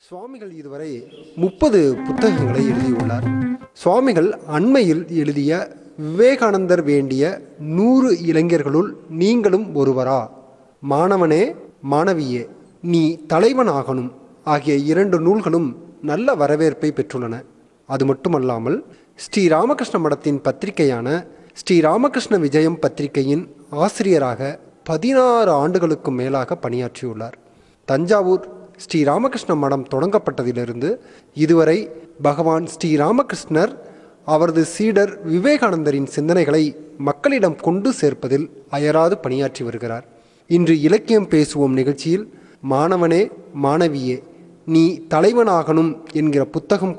சுவாமிகள் இதுவரை முப்பது புத்தகங்களை எழுதியுள்ளார் சுவாமிகள் அண்மையில் எழுதிய விவேகானந்தர் வேண்டிய நூறு இளைஞர்களுள் நீங்களும் ஒருவரா மாணவனே மாணவியே நீ தலைவனாகணும் ஆகிய இரண்டு நூல்களும் நல்ல வரவேற்பை பெற்றுள்ளன அது மட்டுமல்லாமல் ஸ்ரீ ராமகிருஷ்ண மடத்தின் பத்திரிகையான ஸ்ரீ ராமகிருஷ்ண விஜயம் பத்திரிகையின் ஆசிரியராக பதினாறு ஆண்டுகளுக்கு மேலாக பணியாற்றியுள்ளார் தஞ்சாவூர் ஸ்ரீ ராமகிருஷ்ண மடம் தொடங்கப்பட்டதிலிருந்து இதுவரை பகவான் ஸ்ரீ ராமகிருஷ்ணர் அவரது சீடர் விவேகானந்தரின் சிந்தனைகளை மக்களிடம் கொண்டு சேர்ப்பதில் அயராது பணியாற்றி வருகிறார் இன்று இலக்கியம் பேசுவோம் நிகழ்ச்சியில் மாணவனே மாணவியே நீ தலைவனாகணும் என்கிற புத்தகம்